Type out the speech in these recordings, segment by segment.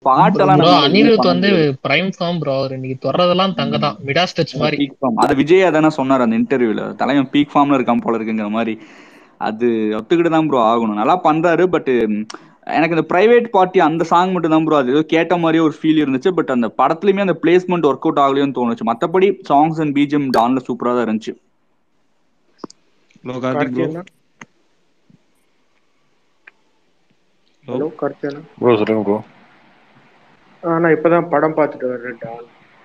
பாட்டெல்லாம் ப்ரோ நம்மளால எதுவுமே அனிருத் பண்ண வந்து முடியாது பிரைம் ஃபார்ம் ப்ரோ அவர் இன்னைக்கு தொடர்றதெல்லாம் தங்க தான் மிடாஸ் டச் மாதிரி பீக் ஃபார்ம் அது விஜய் அதானே சொன்னார் அந்த இன்டர்வியூல தலைவன் பீக் ஃபார்ம்ல இருக்கான் போல இருக்குங்கிற மாதிரி அது ஒத்துக்கிட்டு தான் ப்ரோ ஆகணும் நல்லா பண்றாரு பட் எனக்கு இந்த பிரைவேட் பார்ட்டி அந்த சாங் மட்டும் தான் ப்ரோ அது ஏதோ கேட்ட மாதிரியே ஒரு ஃபீல் இருந்துச்சு பட் அந்த படத்துலயுமே அந்த பிளேஸ்மெண்ட் ஒர்க் அவுட் ஆகலையோன்னு தோணுச்சு மற்றபடி சாங்ஸ் அண்ட் பிஜிஎம் டான்ல சூப்பரா தான் இருந்துச்சு ஹலோ கார்த்திக் ப்ரோ கார்த்தியனா ஹலோ ஹலோ கார்த்தியனா ப்ரோ சொல்லுங்க ப்ரோ ஆ, நான் இப்பதான் படம் பார்த்துட்டு வர்றேன் டான்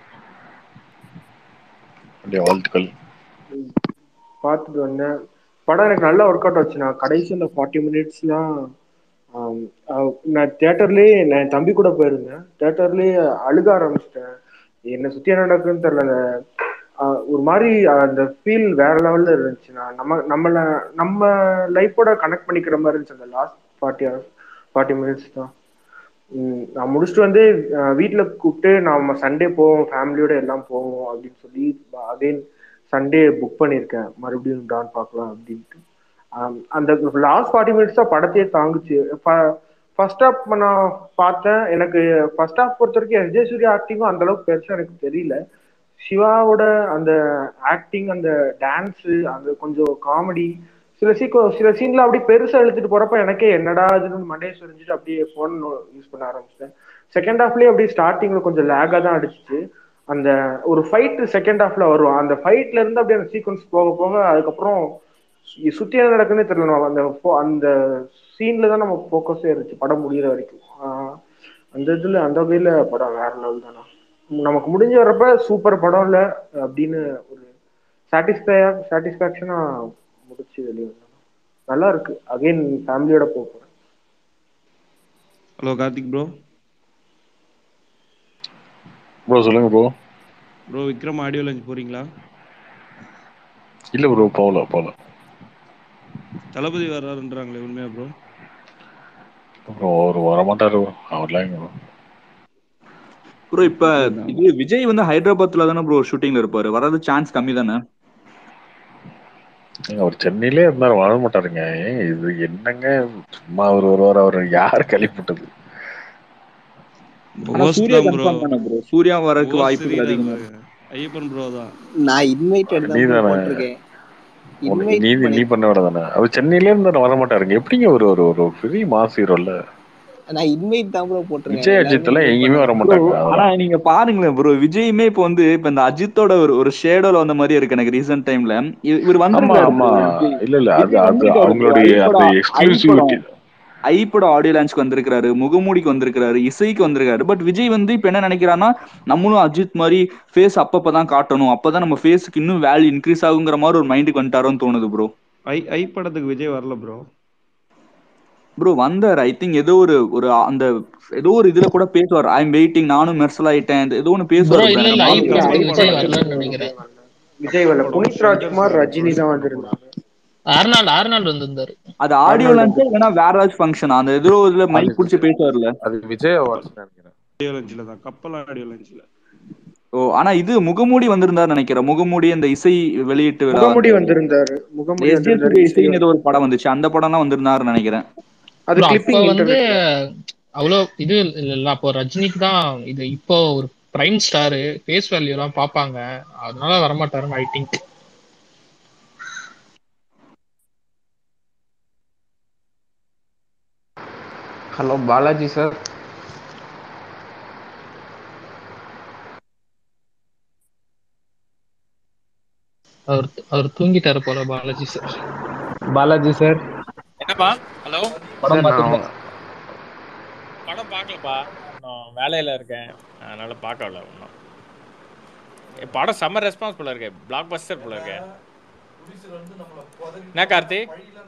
அப்படியே வாழ்த்துக்கள் ம். பார்த்துட்டு வந்தேன் படம் எனக்கு நல்லா ஒர்க் அவுட் ஆச்சு நான் கடைசி அந்த ஃபார்ட்டி மினிட்ஸ்லாம் நான் தியேட்டர்லேயே நான் என் தம்பி கூட போயிருந்தேன் தியேட்டர்லேயே அழுக ஆரம்பிச்சிட்டேன் என்னை சுற்றி என்ன நடக்குதுன்னு தெரியல அந்த, ஆ, ஒரு மாதிரி அந்த ஃபீல் வேற லெவலில் இருந்துச்சு நான் நம்ம நம்மளை நம்ம லைஃபோட கனெக்ட் பண்ணிக்கிற மாதிரி இருந்துச்சு அந்த லாஸ்ட் ஃபார்ட்டி ஃபார்ட்டி மினிட்ஸ் தான் ம், நான் முடிச்சுட்டு வந்து வீட்டில் கூப்பிட்டு நாம சண்டே போவோம் ஃபேமிலியோட எல்லாம் போவோம் அப்படின்னு சொல்லி அகைன் சண்டே புக் பண்ணியிருக்கேன் மறுபடியும் டான் பார்க்கலாம் அப்படின்ட்டு ஆம், அந்த லாஸ்ட் ஃபார்ட்டி மினிட்ஸ் தான் படத்தையே தாங்குச்சு ஃபர்ஸ்ட் ஹாஃப் நான் பார்த்தேன் எனக்கு ஃபர்ஸ்ட் ஹாஃப் பொறுத்த வரைக்கும் எஸ் ஜே சூர்யா ஆக்டிங்கும் அந்த அளவுக்கு பெருசா எனக்கு தெரியல சிவாவோட அந்த ஆக்டிங் அந்த டான்ஸு அந்த கொஞ்சம் காமெடி சில சீக்கோ சில சீன்ல அப்படியே பெருசா இழுத்துட்டு போறப்ப எனக்கே என்னடா இதுன்னு மண்டையை சொரிஞ்சுட்டு அப்படியே ஃபோன் யூஸ் பண்ண ஆரம்பிச்சிட்டேன் செகண்ட் ஹாஃப்லயே அப்படியே ஸ்டார்டிங்ல கொஞ்சம் லேகா தான் அடிச்சிச்சு அந்த ஒரு ஃபைட் செகண்ட் ஹாஃப்ல வரும் அந்த ஃபைட்ல இருந்து அப்படியே அந்த சீக்வன்ஸ் போக போக அதுக்கப்புறம் சு- சுத்தி என்ன நடக்குதுன்னே தெரியல நம்ம அந்த fo- அந்த சீன்ல தான் நம்ம ஃபோக்கஸே இருந்துச்சு படம் முடியிற வரைக்கும் ஆஹ் அந்த இதுல அந்த வகையில படம் வேற லெவல் தானா நமக்கு முடிஞ்ச வரப்ப சூப்பர் படம் இல்ல அப்படின்னு ஒரு சாட்டிஸ்ஃபையா சாட்டிஸ்ஃபேக்ஷனா முடிச்சு வெளியே வந்தோம் நல்லா இருக்கு அகைன் ஃபேமிலியோட போக போறேன் ஹலோ கார்த்திக் ப்ரோ ப்ரோ சொல்லுங்க bro bro Vikram audio launch போறீங்களா இல்ல ப்ரோ போகல போகல தளபதி வர்றாருன்றாங்களே உண்மையா ப்ரோ ப்ரோ அவர் வரமாட்டாரு bro. அவர்லாம் எங்க bro? ப்ரோ இப்ப இது விஜய் வந்து ஹைதராபாத்ல தானே ப்ரோ ஷூட்டிங்ல இருப்பாரு வர்றது சான்ஸ் கம்மி தானே ஏங்க, அவர் சென்னையிலே இருந்தாரு வர மாட்டாருங்க ஏங்க இது என்னங்க சும்மா அவர் வருவார் அவர் யார் கழிப்பிட்டது ஆனா ஓஸ் சூர்யா தான் ப்ரோ கன்ஃபார்ம் தானே ப்ரோ சூர்யா வரக்கு ஓஸ் வாய்ப்புகள் தெரியுதா அதிகமா பாருங்க. ஐயப்பன் ப்ரோ தான் நான் இன்வைட்டட் தான் bro நீதானே? போட்டிருக்கேன் உனக்கு இன்வைட் நீ பண்ணி நீ பண்ண விட தானே அவர் சென்னையிலே இருந்தாரு வர மாட்டாருங்க எப்படிங்க ஒரு ஒரு ஒரு பெரிய மாஸ் ஹீரோல்ல நான் இன்வைட் தான் ப்ரோ போட்டிருக்கேன் விஜய் அஜித் எல்லாம் எங்கேயுமே வர ப்ரோ மாட்டாங்க ஆனா அதெல்லாம் நீங்க பாருங்களேன் ப்ரோ விஜயுமே இப்ப வந்து இப்ப இந்த அஜித்தோட ஒரு ஒரு ஷேடோல வந்த மாதிரி இருக்கு எனக்கு ரீசெண்ட் டைம்ல இவர் ஆமா வந்திருக்காரு ஆமா bro விஜய் இல்ல இல்ல அது விஜய் அது வந்திருக்காரு bro அவங்களுடைய ஐப்படம் அந்த ஐப்படம் எக்ஸ்க்ளூசிவிட்டி ஐப்படம் ஆடியோ லான்ச்க்கு வந்திருக்காரு முகமூடிக்கு வந்திருக்காரு இசைக்கு வந்திருக்காரு பட் விஜய் வந்து இப்ப என்ன நினைக்கிறான்னா நம்மளும் அஜித் மாதிரி ஃபேஸ் அப்பப்பதான் காட்டணும் அப்பதான் நம்ம ஃபேஸுக்கு இன்னும் வேல்யூ இன்க்ரீஸ் ஆகுங்கிற மாதிரி ஒரு மைண்டுக்கு வந்துட்டாரோன்னு தோணுது ப்ரோ ஐ ஐ படத்துக்கு விஜய் வரல ப்ரோ ப்ரோ வந்தார் ஐ திங்க் ஏதோ ஒரு ஒரு அந்த ஏதோ ஒரு இதுல கூட பேசுவார் ஐ எம் வெயிட்டிங் நானும் மெர்சல் ஆயிட்டேன் இந்த ஏதோ ஒன்று ப்ரோ பேசுவார் bro. இல்ல எனக்கு இல்ல ஞாபகம் ஐபடம் இல்லை. விஜய் கப்பல் வரலன்னு படம் நினைக்கிறேன் விஜய் வரல படம் புனித் சங்கர் ராஜ்குமார் சார் ரஜினி தான் ப்ரொடியூஸ் பண்ண வந்திருந்தாங்க ஆர்னால்டு ஆர்னால்டு வந்திருந்தாரு அது ஆடியோ ஆர்னால்டு லான்ச் இல்லைன்னா வேற ஏதாச்சும் ஃபங்க்ஷன் அந்த ஏதோ இதுல அது மைக் பிடிச்சி பேசுவார்ல அது விஜய் அவார்ட்ஸ் நினைக்கிறேன் ஆடியோ லஞ்சில் தான் கப்பல் ஆடியோ லஞ்சில் ஓ ஆனா இது முகமூடி வந்திருந்தாரு நினைக்கிறேன் முகமூடி அந்த இசை வெளியீட்டு விழா முகமுடி வந்திருந்தாரு முகமுடி எஸ் ஜே வந்திருந்தாரு சூர்யா இசை இசைன்னு ஏதோ ஒரு படம் வந்துச்சு அந்த படம்லாம் வந்திருந்தாருன்னு நினைக்கிறேன் அது ப்ரோ அப்ப கிளிப்பிங் வந்து இன்டர்நெட்ல அவ்வளோ இது இல்ல அப்போ ரஜினிக்கு தான் இது இப்போ ஒரு பிரைம் ஸ்டாரு ஃபேஸ் வேல்யூ எல்லாம் பார்ப்பாங்க அதனால வரமாட்டாருன்னு I think hello Balaji sir அவர் அவர் தூங்கிட்டாரு போல பாலாஜி சார் பாலாஜி சார் என்னப்பா ஹலோ படம் சார் நான் பார்த்துருந்தேன் படம் பார்க்கலப்பா நான் வேலையில் இருக்கேன் அதனால பார்க்கல இன்னும் ஏ, படம் செம்ம ரெஸ்பான்ஸ் போல இருக்கு பிளாக் பஸ்டர் போல இருக்கு என்ன கார்த்தி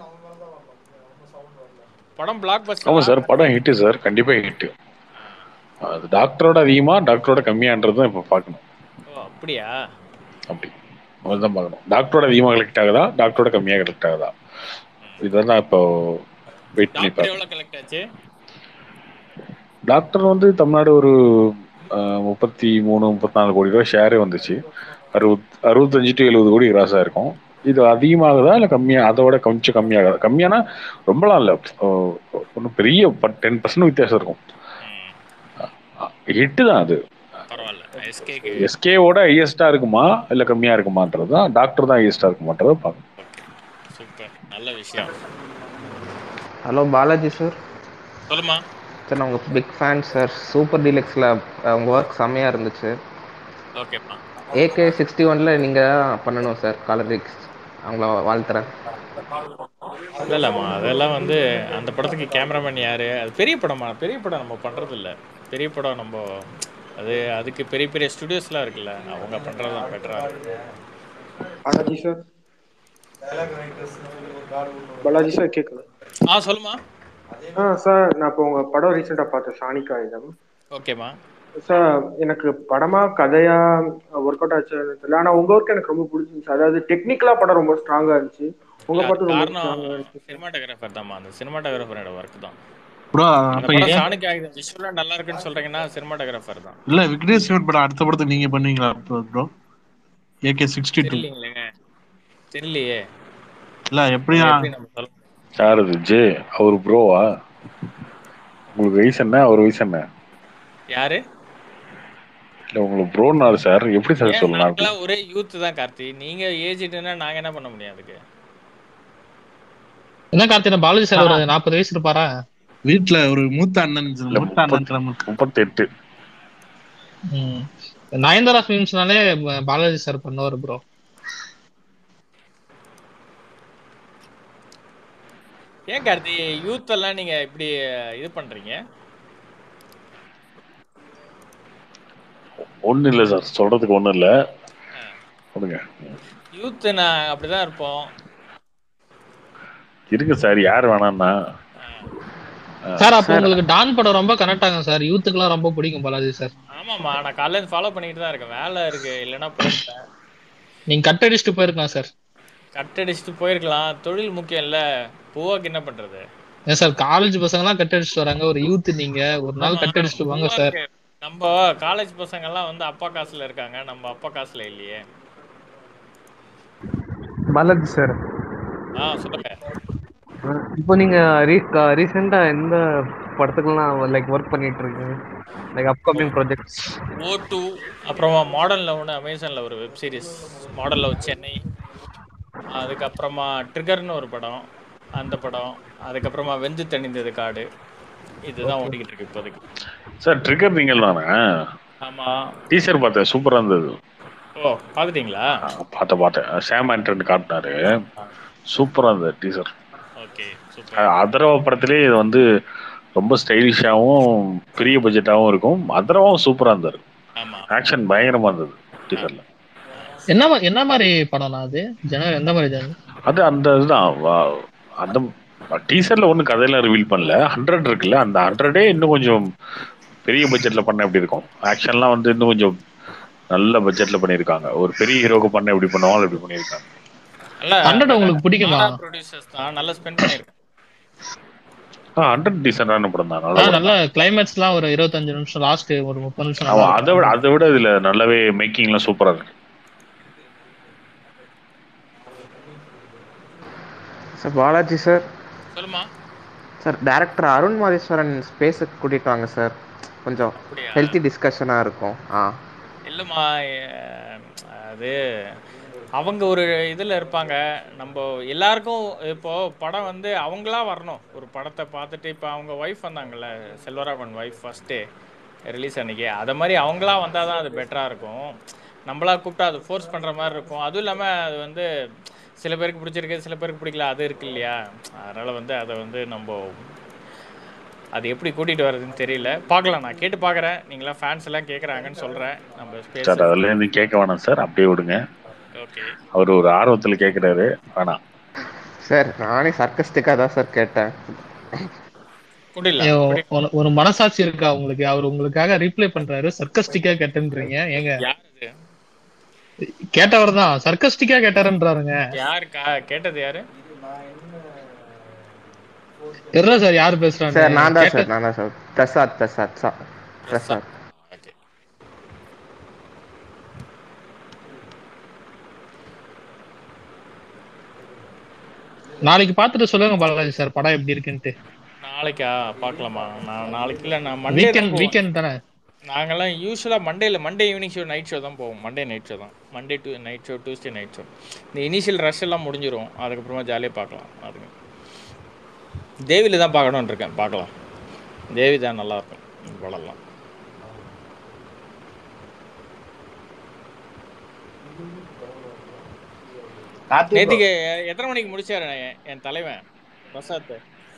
படம் பிளாக் ஆமா பஸ்டர் சார் படம் ஹிட் சார் கண்டிப்பா ஹிட் அது டாக்டரோட அதிகமா டாக்டரோட கம்மியான்றது தான் இப்ப பார்க்கணும் ஓ அப்படியா அப்படி தான் பார்க்கணும் டாக்டரோட அதிகமாக கலெக்ட் ஆகுதா டாக்டரோட கம்மியாக கலெக்ட் ஆகுதா இதெல்லாம் இப்போ வெயிட் பண்ணி டாக்டர் பார்க்கணும் எவ்வளோ கலெக்ட் ஆச்சு டாக்டர் வந்து தமிழ்நாடு ஒரு அஹ், முப்பத்தி மூணு முப்பத்தி நாலு கோடி ரூபாய் ஷேரே வந்துச்சு அறுபத் அறுபத்தஞ்சு டு எழுபது கோடி கிராஸாக இருக்கும் இது அதிகமாகுதா இல்லை கம்மியாக அதோட கொஞ்சம் கம்மியாகுதா கம்மியானா ரொம்பலாம் இல்லை ஒன்றும் பெரிய டென் பர்சன்ட் வித்தியாசம் இருக்கும் ம் ஹிட்டு தான் அது பரவாயில்ல எஸ்கேக்கு எஸ்கேவோட ஹையஸ்டா இருக்குமா இல்ல கம்மியா இருக்குமான்றது தான் டாக்டர் தான் ஹையஸ்டா இருக்குமான்றத பார்க்கணும் ஓகே சூப்பர் நல்ல விஷயம் ஹலோ பாலாஜி சார் சொல்லுமா சார் நான் உங்கள் பிக் ஃபேன் சார் சூப்பர் டீலக்ஸில் உங்கள் ஒர்க் செம்மையாக இருந்துச்சு ஓகேப்பா ஏகே சிக்ஸ்டி ஒனில் நீங்கள் பண்ணணும் சார் காலரிக்ஸ் அவங்கள வாழ்த்துறேன் இல்ல இல்லம்மா அதெல்லாம் வந்து அந்த படத்துக்கு கேமராமேன் யாரு அது பெரிய படமா பெரிய படம் நம்ம பண்றது இல்ல பெரிய படம் நம்ம அது அதுக்கு பெரிய பெரிய ஸ்டுடியோஸ்லாம் இருக்குல்ல அவங்க பண்றது தான் பெட்டரா இருக்கும் பாலாஜி சார் பாலாஜி சார் கேட்குது ஆ சொல்லுமா ஆ சார் நான் இப்போ உங்க படம் ரீசெண்டா பார்த்தேன் சாணிக்கா இதம் ஓகேம்மா சார் எனக்கு படமா கதையா ஒர்க் அவுட் ஆச்சு தெரியல ஆனா உங்க ஒர்க் எனக்கு ரொம்ப பிடிச்சிருந்துச்சு அதாவது டெக்னிக்கலா படம் ரொம்ப ஸ்ட்ராங்கா இருந்துச்சு உங்க இல்ல, அது படம் ரொம்ப காரணம் ஸ்ட்ராங்கா இருந்துச்சு சினிமாட்டோகிராஃபர் தான்மா அந்த சினிமாட்டோகிராஃபரோட ஒர்க் தான் ப்ரோ அந்த அப்ப படம் ஏன் சாணிக்கு ஆகுது விஷுவலா நல்லா இருக்குன்னு சொல்றீங்கன்னா சினிமாட்டோகிராஃபர் தான் இல்ல விக்னேஷ் சிவன் படம் அடுத்த படத்துக்கு நீங்க பண்ணுவீங்களா ப்ரோ ஏகே சிக்ஸ்டி டூ தெரியலீங்களேங்க தெரியலையே இல்ல அது எப்படியா எப்படி நம்ம சொல்ல முடியும்? யார் அது ஜே அவர் ப்ரோவா உங்களுக்கு வயசு என்ன அவர் வயசு என்ன யாரு இல்ல உங்களுக்கு ப்ரோன்னாரு சார் எப்படி சார் ஏன் சொல்லலாம் அப்படி நாங்களாம் ஒரே யூத் தான் கார்த்தி நீங்க ஏஜ்டுன்னா நாங்க என்ன பண்ண முடியும் அதுக்கு என்ன கார்த்தினா பாலாஜி சார் ஒரு நாற்பது வயசு இருப்பாரா வீட்டுல ஒரு மூத்த அண்ணன் இல்ல மூத்த அண்ணன் முப்பத்தி கிளம்பு முப்பத்தெட்டு ம். நயன்தாரா ஃபிலிம்ஸ்னாலே பாலாஜி சார் பண்ணுவார் ப்ரோ ஏன் கார்த்தி யூத் எல்லாம் நீங்க இப்படி இது பண்றீங்க ஒண்ணும் இல்ல சார் சொல்றதுக்கு ஒண்ணும் இல்ல கொடுங்க யூத் நான் அப்படிதான் இருப்போம் இருங்க சார் யார் வேணாம்னா சார் அப்போ உங்களுக்கு டான் படம் ரொம்ப கனெக்ட் ஆகும் சார் யூத்துக்குலாம் ரொம்ப பிடிக்கும் பாலாஜி சார் ஆமாமா நான் காலையில இருந்து ஃபாலோ பண்ணிட்டு தான் இருக்கேன் வேலை இருக்கு இல்லைன்னா போயிருப்பேன் நீங்க கட் அடிச்சுட்டு போயிருக்கலாம் சார் கட் அடிச்சுட்டு போயிருக்கலாம் தொழில் முக்கியம் இல்ல பூவாக்கு என்ன பண்றது ஏன் சார் காலேஜ் பசங்கலாம் கட் அடிச்சுட்டு வராங்க ஒரு யூத் நீங்க ஒரு நாள் ஆமா, கட் அடிச்சுட்டு வாங்க சார் பூவாக்கு நம்ம காலேஜ் பசங்க எல்லாம் வந்து அப்பா காசுல இருக்காங்க நம்ம அப்பா காசுல இல்லையே பாலாஜி சார் ஆ சொல்லுங்க இப்போ நீங்க ரீசெண்டா எந்த படத்துக்குலாம் லைக் ஒர்க் பண்ணிட்டு இருக்கீங்க லைக் அப்கமிங் ப்ராஜெக்ட்ஸ் ஓ டூ அப்புறமா மாடர்ன்ல ஒன்று அமேசான்ல ஒரு web series modern love Chennai அதுக்கப்புறமா ட்ரிகர்னு ஒரு படம் அந்த படம் அதுக்கப்புறமா வெந்து தணிந்தது காடு இதுதான் ஓடிக்கிட்டு இருக்கு இப்போதைக்கு சார் ட்ரிகர் நீங்கள் தானே ஆமா டீச்சர் பார்த்தேன் சூப்பரா இருந்தது ஓ பார்த்துட்டீங்களா பார்த்தேன் பார்த்தேன் சாம் ஆண்டன் காட்டினாரு சூப்பரா இருந்தது டீச்சர் ஓகே சூப்பர் அதர்வா படத்திலே இது வந்து ரொம்ப ஸ்டைலிஷாவும் பெரிய பட்ஜெட்டாவும் இருக்கும் அதர்வாவும் சூப்பரா இருந்தாரு ஆமா ஆக்ஷன் பயங்கரமா இருந்தது டீச்சர்ல என்ன மா- என்ன மாதிரி படம்னா அது ஜன எந்த மாதிரி ஜன அது அந்த இதுதான் வா- அந்த டீசர்ல ஒன்றும் கதையெல்லாம் ரிவீல் பண்ணல ஹண்ட்ரட் இருக்குல்ல அந்த ஹண்ட்ரடே இன்னும் கொஞ்சம் பெரிய பட்ஜெட்ல பண்ண எப்படி இருக்கும் ஆக்ஷன்லாம் வந்து இன்னும் கொஞ்சம் நல்ல பட்ஜெட்ல பண்ணியிருக்காங்க ஒரு பெரிய ஹீரோக்கு பண்ண எப்படி பண்ணுவாங்க அப்படி பண்ணியிருக்காங்க நல்ல கன்னடம் உங்களுக்கு பிடிக்குமா ப்ரொடியூசர்ஸ் தான் நல்லா ஸ்பெண்ட் பண்ணியிருக்கேன் ஆ ஹண்ட்ரட் டீசென்டான படம் தான் நல்ல ஆ, படம் நல்ல கிளைமேக்ஸ்லாம் ஒரு இருபத்தஞ்சு நிமிஷம் லாஸ்ட் ஒரு முப்பது நிமிஷம் அவன் நல்லா அதை விட அதை விட இதுல நல்லாவே மேக்கிங்லாம் சூப்பரா இருக்கு சார் பாலாஜி சார் சொல்லுமா சார் டேரக்டர் அருண் மாதேஸ்வரன் ஸ்பேஸுக்கு கூட்டிட்டு வாங்க சார் கொஞ்சம் அப்படியா? ஹெல்த்தி டிஸ்கஷனாக இருக்கும் ஆ இல்லைம்மா எ- அது அவங்க ஒரு இதில் இருப்பாங்க நம்ம எல்லாருக்கும் இப்போ படம் வந்து அவங்களா வரணும் ஒரு படத்தை பார்த்துட்டு இப்போ அவங்க ஒய்ஃப் வந்தாங்கல்ல செல்வராகவன் ஒய்ஃப் ஃபஸ்ட்டு ரிலீஸ் அன்னைக்கு அதை மாதிரி அவங்களா வந்தால் தான் அது பெட்டராக இருக்கும் நம்மளா கூப்பிட்டா அது ஃபோர்ஸ் பண்ணுற மாதிரி இருக்கும் அதுவும் இல்லாமல் அது வந்து சில பேருக்கு பிடிச்சிருக்கு சில பேருக்கு பிடிக்கல அது இருக்கு இல்லையா அதனால் வந்து அதை வந்து நம்ம அது எப்படி கூட்டிகிட்டு வர்றதுன்னு தெரியல பார்க்கலாம் நான் கேட்டு பார்க்குறேன் நீங்களாம் ஃபேன்ஸ் எல்லாம் கேட்குறாங்கன்னு சொல்கிறேன் நம்ம சார் ஸ்பேஸ் அதுல இருந்து கேட்க வேணாம் சார் அப்படியே விடுங்க ஓகே அவர் ஒரு ஆர்வத்துல கேட்கிறாரு வேணாம் சார் நானே சர்க்கஸ்டிக்காக தான் சார் கேட்டேன் முடியல ஐயோ, ஒரு- ஒரு மனசாட்சி இருக்கா உங்களுக்கு அவர் உங்களுக்காக ரீப்ளை பண்றாரு சர்க்கஸ்டிக்கா கேட்டேன்றீங்க ஏங்க யார் இது கேட்டவர் தான் சர்க்கஸ்டிக்கா கேட்டாருன்றாருங்க யாருக்கா கேட்டது யாரு தெரியல சார் யாரு பேசுறாங்க சார் நான் தான் கேட்ட- சார் நான் தான் சார் பிரசாத் பிரசாத் சா பிரசாத் ஓகே நாளைக்கு பார்த்துட்டு சொல்லுங்க பாலாஜி சார் படம் எப்படி இருக்குன்ட்டு நாளைக்கா பார்க்கலாமா நான் நாளைக்கு இல்லை நான் மண்டே வீக்கெண்ட் வீக்கெண்ட் தானே நாங்கெல்லாம் யூஸ்வலாக மண்டேல Monday evening show night show தான் போவோம் மண்டே நைட் ஷோ தான் Monday to night show Tuesday night show இந்த இனிஷியல் ரஷ் எல்லாம் முடிஞ்சிரும் அதுக்கப்புறமா ஜாலியாக பார்க்கலாம் அதுக்கு தேவியில் தான் பார்க்கணுன்னு இருக்கேன் பார்க்கலாம் தேவி தான் நல்லாயிருக்கும் படம்லாம் நேத்திக்கு எத்தனை மணிக்கு முடிச்சாரு என்- என் தலைவன் பிரசாத்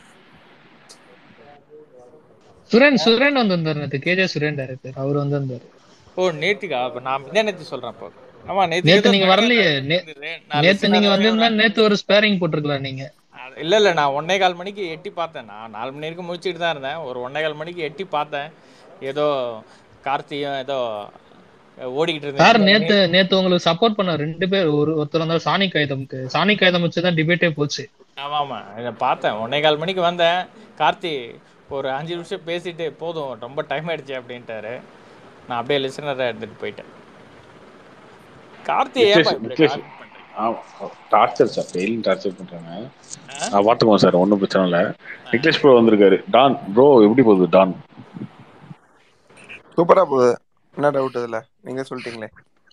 சுரேன் சுரேன் வந்து வந்தாரு நேத்து கேஜே சுரேன் டைரக்டர் அவர் வந்து வந்தாரு ஓ நேத்திக்கா அப்ப நான் முந்தா நேத்து சொல்றேன் அப்போ ஆமா நேத்து நேத்து ஏதோ நீங்க special வரலையே நே- இருந்தது. நான் நேத்து நீங்க listener-ஆவே வந்திருந்தா ஒரு- நேத்து ஒரு ஸ்பேரிங் போட்டிருக்கலாம் நீங்க இல்ல இல்ல நான் ஒன்னே கால் மணிக்கு எட்டி பார்த்தேன் நான் நாலு மணி வரைக்கும் முடிச்சுட்டு தான் இருந்தேன் ஒரு ஒன்னே கால் மணிக்கு எட்டி பார்த்தேன் ஏதோ கார்த்தியும் ஏதோ ஓடிக்கிட்டு சார் இருந்தேன் நேத்து நேத்து உங்களுக்கு சப்போர்ட் பண்ண ரெண்டு பேர் ஒரு ஒருத்தர் வந்தா சாணி காகிதம்க்கு சாணி காகிதம் வச்சு தான் டிபேட்டே போச்சு ஆமா ஆமா இதை பார்த்தேன் ஒன்னே கால் மணிக்கு வந்தேன் கார்த்தி ஒரு அஞ்சு நிமிஷம் பேசிட்டு போதும் ரொம்ப டைம் ஆயிடுச்சு அப்படின்ட்டாரு நான் அப்படியே லிசனரை எடுத்துட்டு போயிட்டேன் கார்த்தி ஏப்பா இப்படி நிக்லேஷ் டார்ச்சர் சார் டெய்லியும் டார்ச்சர் பண்றாங்க நான் பார்த்துக்குவோம் சார் ஒன்றும் பிரச்சனை இல்லை நிக்லேஷ் ப்ரோ வந்திருக்காரு டான் ப்ரோ எப்படி போகுது டான் சூப்பரா போகுது என்ன டவுட் இதுல நீங்க சொல்லிட்டீங்களே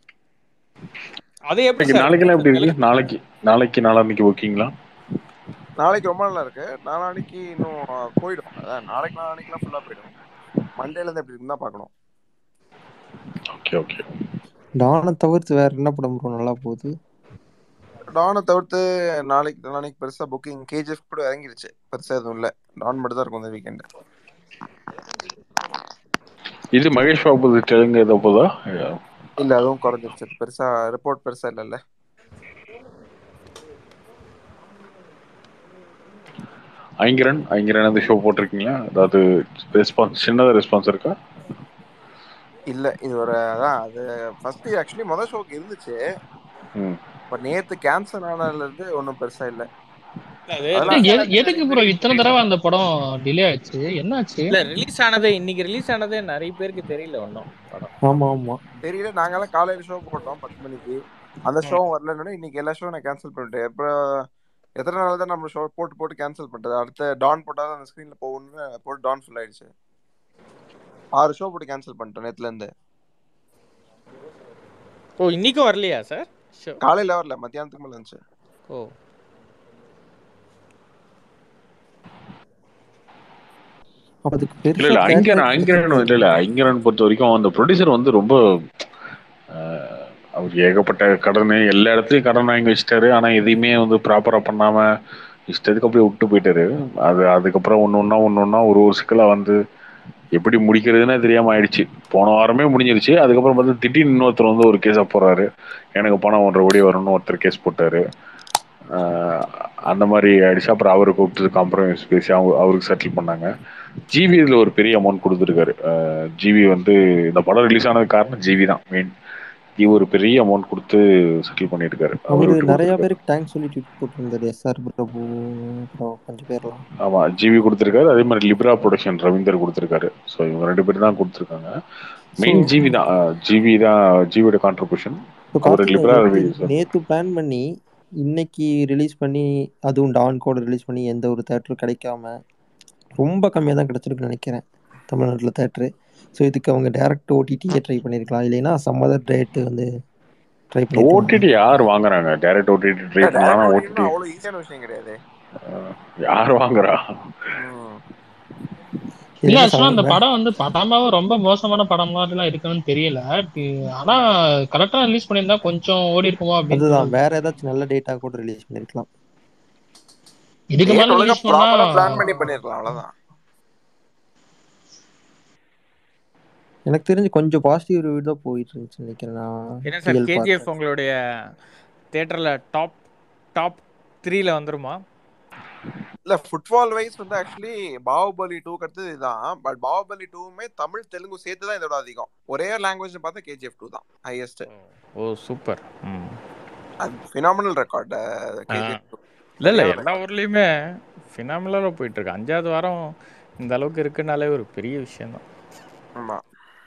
அது எப்படி இன்னைக்கு சார் நாளைக்கெல்லாம் எப்படி இருக்கு நாளைக்கு நாளைக்கு நாளான்னைக்கு ஓகேங்களா நாளைக்கு ரொம்ப நல்லா இருக்கு நாளான்னைக்கு இன்னும் போயிடும் அதான் நாளைக்கு நாளான்னைக்குலாம் ஃபுல்லா போயிடும் மண்டேல இருந்து எப்படி இருக்குன்னு தான் பார்க்கணும் ஓகே ஓகே டானை தவிர்த்து வேற என்ன படம் ப்ரோ நல்லா போகுது டானை தவிர்த்து நாளைக்கு நாளைக்கு பெருசா புக்கிங் கேஜிஎஃப் கூட இறங்கிருச்சு பெருசா எதுவும் இல்ல டான் மட்டும் தான் இருக்கும் இந்த வீக்கெண்ட் இது மகேஷ் பாபு தெலுங்கு ஏதோ போதா இல்ல அதுவும் குறைஞ்சிருச்சு பெருசா ரிப்போர்ட் பெருசா இல்லல்ல ஐங்கரன் ஐங்கரன் அந்த ஷோ போட்டிருக்கீங்களா அதாவது ரெஸ்பான்ஸ் சின்னதா ரெஸ்பான்ஸ் இருக்கா இல்ல இது ஒரு அதான் அது ஃபர்ஸ்ட் ஆக்சுவலி முதல் ஷோக்கு இருந்துச்சு ம் பட் நேத்து கேன்சல் ஆனதுல இருந்து ஒன்றும் பெருசா இல்ல அது அதெல்லாம் எது- எதுக்கு ப்ரோ இத்தனை தடவை அந்த படம் டிலே ஆச்சு என்னாச்சு இல்ல ரிலீஸ் ஆனதே இன்னைக்கு ரிலீஸ் ஆனதே நிறைய பேருக்கு தெரியல ஒன்றும் படம் ஆமா ஆமா தெரியல நாங்கெல்லாம் காலையில ஷோ போட்டோம் பத்து மணிக்கு அந்த ஷோவும் வரலன்னு இன்னைக்கு எல்லா ஷோ நான் கேன்சல் பண்ணிட்டேன் அப்புறம் எத்தனை நாள் தான் நம்ம ஷோ போட்டு போட்டு கேன்சல் பண்றது அடுத்த டான் போட்டால் அந்த ஸ்க்ரீன்ல போகணும்னு போட்டு டான் ஃபுல் ஆயிடுச்சு ஆறு ஷோ போட்டு கேன்சல் பண்ணிட்டோம் நேத்துல இருந்து ஓ இன்னைக்கும் வரலையா சார் ஷோ காலையில வரல மத்தியானத்துக்கு மேல இருந்துச்சு ஓ அப்ப அதுக்கு இல்ல இல்ல பெருசா ஐங்கரன் ஐங்கரன் இல்ல இல்ல ஐங்கரன் பொறுத்த வரைக்கும் அந்த ப்ரொடியூசர் வந்து ரொம்ப ஆஹ், அவர் ஏகப்பட்ட கடன் எல்லா இடத்துலயும் கடன் வாங்கி வச்சிட்டாரு ஆனா எதையுமே வந்து ப்ராப்பரா பண்ணாம இஷ்டத்துக்கு அப்படியே விட்டு போயிட்டாரு அது அதுக்கப்புறம் ஒண்ணு ஒண்ணா ஒண்ணு ஒண்ணா ஒரு ஒரு சிக்கலா வந்து எப்படி முடிக்கிறதுன்னே தெரியாம ஆயிடுச்சு போன வாரமே முடிஞ்சிருச்சு அதுக்கப்புறம் பார்த்து திடீர்னு இன்னொருத்தர் வந்து ஒரு கேஸா போறாரு எனக்கு பணம் ஒன்றரை கோடி வரும்னு ஒருத்தர் கேஸ் போட்டாரு ஆஹ் அந்த மாதிரி ஆயிடுச்சு அப்புறம் அவரை கூப்பிட்டு காம்ப்ரமைஸ் பேசி அவங்க அவருக்கு செட்டில் பண்ணாங்க ஜிவி இதுல ஒரு பெரிய அமௌண்ட் கொடுத்துருக்காரு ஜிவி வந்து இந்த படம் ரிலீஸ் ஆனது காரணம் ஜிவி தான் மெயின் ஜிவி ஒரு பெரிய அமௌண்ட் கொடுத்து செட்டில் பண்ணியிருக்காரு அவர் அவரு விட்டு நிறைய கொடுத்துருக்காரு பேருக்கு தேங்க்ஸ் சொல்லி ட்வீட் போட்டிருந்தாரு எஸ் ஆர் பிரபு அப்புறம் கொஞ்சம் பேர்லாம் ஆமா ஜிவி கொடுத்துருக்காரு அதே மாதிரி லிப்ரா ப்ரொடக்ஷன் ரவீந்தர் கொடுத்துருக்காரு ஸோ இவங்க ரெண்டு பேரும் தான் கொடுத்துருக்காங்க மெயின் So- ஜிவி தான் ஜிவி தான் ஜிவியோட கான்ட்ரிபியூஷன் இப்போ அவர் கார்த்திக் லிப்ரா நேத்து ரவி நேத்து பிளான் பண்ணி இன்னைக்கு ரிலீஸ் பண்ணி அதுவும் டான் கோட ரிலீஸ் பண்ணி எந்த ஒரு தேட்டரும் கிடைக்காம ரொம்ப கம்மியாக தான் கிடைச்சிருக்குன்னு நினைக்கிறேன் தமிழ்நாட்டில் தேட்டரு ஸோ இதுக்கு அவங்க டேரக்ட் ஓடிடியே ட்ரை பண்ணியிருக்கலாம் இல்லைன்னா சம் அதர் டேட் வந்து ட்ரை பண்ணியிருக்கலாம் ஓடிடி யார் வாங்குறாங்க டைரக்ட் ஓடிடி ட்ரை பண்ணலாம் டேரக்ட் ஓடிடி அவ்வளவு ஈஸியான விஷயம் கிடையாது யார் வாங்குறா ம். இல்ல இல்லைன்னா ஆக்சுவலா அந்த சம் படம் வந்து படமாவும் ரொம்ப மோசமான படம் மாதிரிலாம் இருக்குன்னு தெரியல இ- ஆனா கரெக்டா ரிலீஸ் பண்ணியிருந்தா கொஞ்சம் ஓடி இருக்குமோ அப்படின்னு அதுதான் தோணுது வேற ஏதாச்சும் நல்ல டேட்டா கூட ரிலீஸ் பண்ணியிருக்கலாம் இதுக்கு டேட் மேல ஒழுங்கா ரிலீஸ் பண்ணா ப்ராப்பரா பிளான் பண்ணி பண்ணிருக்கலாம் அவ்வளவுதான் எனக்கு தெரிஞ்சு கொஞ்சம் பாசிட்டிவ் ரிவ்யூ தான் போயிட்டு இருந்துச்சு நினைக்கிறேன் நான் என்ன சார் டிஎல் கேஜிஎஃப் பார்த்தேன் உங்களுடைய தேட்டரில் டாப் டாப் த்ரீல வந்துருமா இல்ல ஃபுட்பால் வைஸ் வந்து ஆக்சுவலி பாகுபலி டூ அடுத்தது இதுதான் பட் பாகுபலி டூவுமே தமிழ் தெலுங்கு சேர்த்து தான் இதோட அதிகம் ஒரே லாங்குவேஜ் பார்த்தா கேஜிஎஃப் டூ தான் ஹையஸ்ட் ஓ சூப்பர் ம் அது ஃபினாமினல் ரெக்கார்ட் கேஜிஎஃப் டூ இல்லை இல்லை சரியான எல்லா ஊர்லேயுமே ஃபினாமிலாக போயிட்டு இருக்கு அஞ்சாவது வாரம் இந்த அளவுக்கு இருக்குனாலே ஒரு பெரிய விஷயம்தான் ஆமா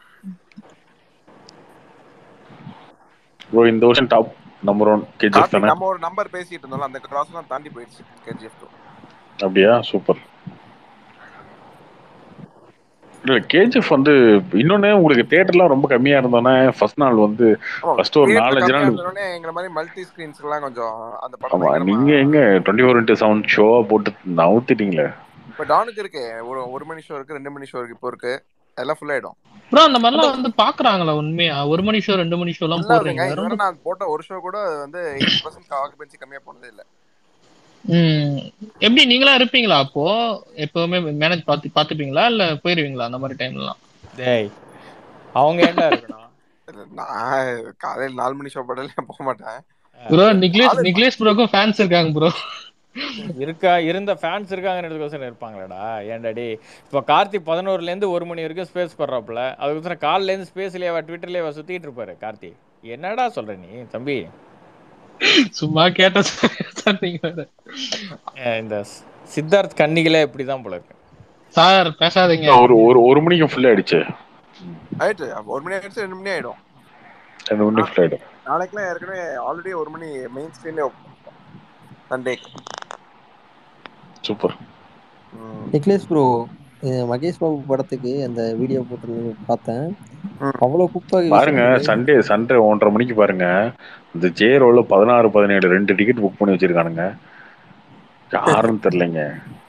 ப்ரோ இந்த வருஷம் top number one KGF Karthik தானே நம்ம ஒரு நம்பர் பேசிட்டு இருந்தோம்ல அந்த கிராஸ் எல்லாம் தாண்டி போயிடுச்சு கேஜிஎஃப் டூ அப்படியா சூப்பர் இல்ல கேஜிஎஃப் வந்து இன்னொன்னு உங்களுக்கு தியேட்டர்லாம் ரொம்ப கம்மியா இருந்தோன்னே ஃபர்ஸ்ட் நாள் வந்து ஆமா ஃபர்ஸ்ட் ஒரு தியேட்டர் நாலஞ்சு கம்மியா நாள் இருந்தோடனே எங்களை மாதிரி மல்டி ஸ்கிரீன்ஸ்லாம் கொஞ்சம் அந்த படம் ஆமா பயங்கரமா நீங்க எங்க டுவெண்ட்டி ஃபோர் இன்ட்டு செவன் ஷோவா போட்டு நவுத்திட்டீங்களே இப்ப டானுக்கு இருக்கு ஒரு ஒரு மணி ஷோ இருக்கு ரெண்டு மணி ஷோ இருக்கு இப்போ இருக்கு எல்லாம் ஃபுல் ஆயிடும் ப்ரோ அந்த மாதிரிலாம் வந்து பாக்குறாங்களா உண்மையா ஒரு மணி ஷோ ரெண்டு மணி ஷோ எல்லாம் ஃபுல்லா போடுறீங்க இருக்குங்க ரொம்ப இதுவரை நான் போட்ட ஒரு ஷோ கூட வந்து எயிட்டி பர்சன்ட் ஆக்குபென்சி கம்மியா போனதே இல்ல ம் எப்படி நீங்களா இருப்பீங்களா அப்போ எப்பவுமே மேனேஜ் பார்த்து பாத்துப்பீங்களா இல்ல போயிருவீங்களா அந்த மாதிரி டைம்லாம் டேய் அவங்க ஏன்டா இருக்கணும் நான் காலையில நாலு மணி ஷோ போட்டாலே போக மாட்டேன் ப்ரோ நிக்லேஷ் நிக்லேஷ் ப்ரோக்கும் ஃபேன்ஸ் இருக்காங்க ப்ரோ இருக்கா இருந்த ஃபேன்ஸ் இருக்காங்கன்றதுக்கோசரம் இருப்பாங்களாடா ஏன்டா டேய் இப்போ கார்த்தி பதினோருலேருந்து ஒரு மணி வரைக்கும் ஸ்பேஸ் படுறாப்புல அதுக்கோசரம் காலிலேருந்து ஸ்பேஸ்லேயே ட்விட்டர்லேயே சுற்றிட்டு இருப்பாரு கார்த்தி என்னடா சொல்ற நீ தம்பி சும்மா கேட்ட சொன்னீங்க அஹ் இந்த சித்தார்த் கன்னிகளே இப்படி தான் போல இருக்கு சார் பேசாதீங்க ஒரு ஒரு ஒரு மணிக்கு ஃபுல் ஆயிடுச்சு ஆயிட்டு அப்ப ஒரு மணி ஆயிடுச்சு ரெண்டு மணி ஆயிடும் ரெண்டு மணி ஃபுல் ஆயிடும் நாளைக்குலாம் ஏற்கனவே ஆல்ரெடி ஒரு மணி மெயின் ஸ்க்ரீன்ல Sunday super Nikhilesh bro Mahesh Babu படத்துக்கு அந்த வீடியோ போட்டு பார்த்தேன் அவ்வளோ குப்பை பாருங்க சண்டே சண்டே ஒன்றரை மணிக்கு பாருங்க இந்த ஜே ரோல பதினாறு பதினேழு ரெண்டு டிக்கெட் புக் பண்ணி வச்சிருக்கானுங்க யாருன்னு தெரியலங்க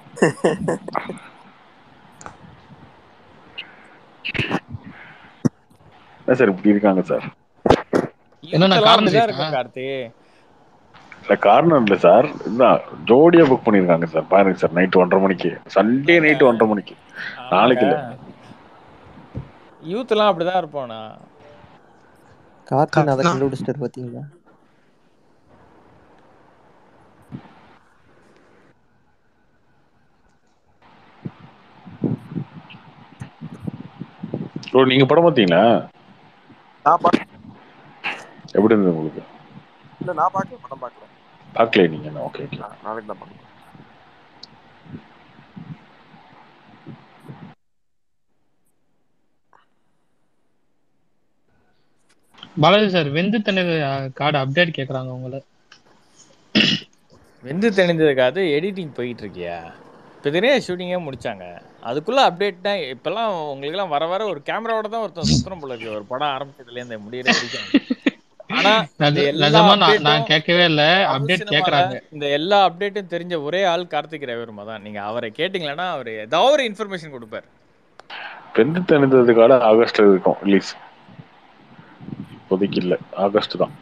என்ன சார் இப்படி இருக்காங்க சார் என்னென்ன இதெல்லாம் காரணம் அப்படிதான் இருக்கா? இருக்கும் கார்த்தி இல்ல காரணம் இல்ல சார் இதுதான் ஜோடியா புக் பண்ணிருக்காங்க சார் பாருங்க சார் நைட் ஒன்றரை மணிக்கு சண்டே நைட் ஒன்றரை மணிக்கு நாளைக்கு இல்ல யூத் எல்லாம் அப்படிதான் இருப்போம்னா கார்த்தின் அதை கண்டுபிடிச்சிட்டாரு பார்த்தீங்களா ப்ரோ நீங்க படம் பார்த்தீங்களா நான் பா- எப்படி இருந்தது உங்களுக்கு இல்ல நான் பார்க்கல படம் பார்க்கல பார்க்கல நீங்க ஓகே ஓகே நான் நாளைக்கு தான் பார்க்கணும் பாலாஜி சார் வெந்து தண்ணீர் கார்டு அப்டேட் கேக்குறாங்க உங்களை வெந்து தெளிந்ததுக்காக எடிட்டிங் போயிட்டு இருக்கியா இப்போ தினே ஷூட்டிங்கே முடிச்சாங்க அதுக்குள்ள அப்டேட் தான் இப்பெல்லாம் உங்களுக்குலாம் வர வர ஒரு கேமராவோட தான் ஒருத்தன் சுத்தரம் போல இருக்கு ஒரு படம் ஆரம்பிச்சதுலேருந்து முடியிற வரைக்கும் ஆனா இந்த நிஜ- எல்லா நிஜமா நான் நான் update-ம் கேட்கவே இல்ல தமிழ் அப்டேட் சினிமால கேக்குறாங்க இந்த எல்லா அப்டேட்டும் தெரிஞ்ச ஒரே ஆள் கார்த்திக் ரவிவர்மா தான் நீங்க அவரை கேட்டிங்களன்னா அவர் ஏதாவது ஒரு இன்ஃபர்மேஷன் கொடுப்பார் பெந்து தணிந்ததுக்காக ஆகஸ்ட்ல இருக்கும் ரிலீஸ் இப்போதைக்கு இல்ல ஆகஸ்ட் தான்